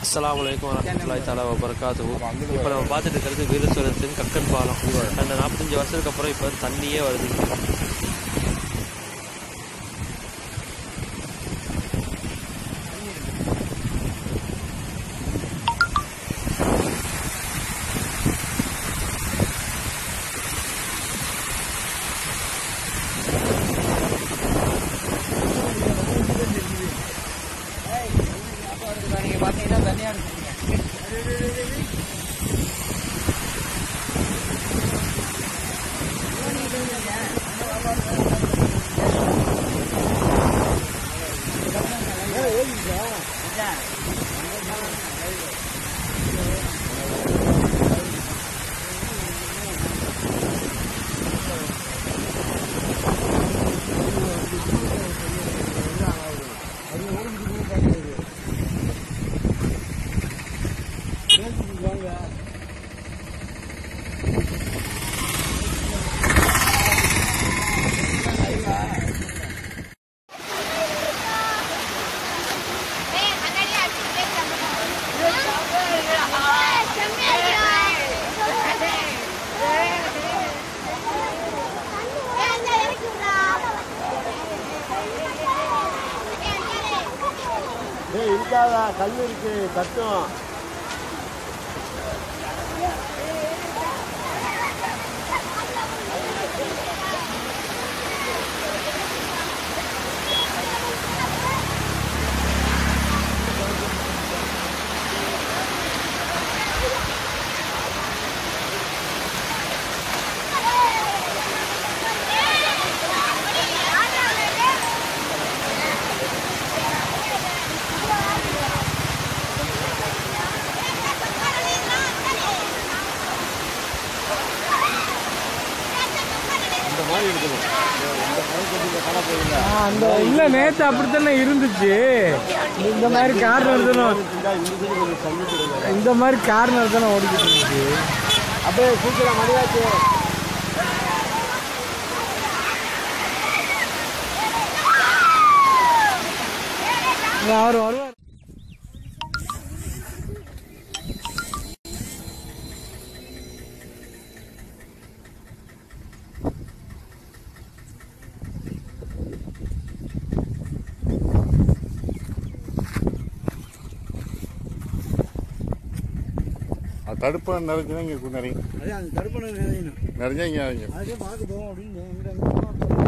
அஸ்ஸலாமு அலைக்கும் வரமத்துல்லாஹி தஆலா வபரகாத்துஹு இப்போ நம்ம பார்த்துட்டு இருக்கிறது வீரஸ்வரத்தின் கக்கன் பாலம் அந்த நாற்பத்தஞ்சு வருஷத்துக்கு அப்புறம் இப்போ தண்ணியே வருது நீங்க பாத்தீங்கன்னா தனியா இருக்குங்க ஏய் இருக்காதா கல் இருக்கு கட்டும் இந்த மாதிரி இருக்கணும் இந்த கணக்கு கடை போயில அந்த இல்ல நேத்து அப்படித்தானே இருந்துச்சு இந்த மாதிரி கார்னர் தானே இந்த இது கொஞ்சம் தள்ளி கொடுங்க இந்த மாதிரி கார்னர் தானே ஓடிக்கிட்டு இருந்துச்சு அப்படியே சீக்கிரம் மணியாச்சு இங்க அவர் வருவார் அது தடுப்பு நிறைஞ்சுனா இங்கே நிறைய அதே அந்த தடுப்பணை நிறையணும் நிறைஞ்சா இங்கே நிறைஞ்சு அதே பார்க்க போவோம் அப்படின்னு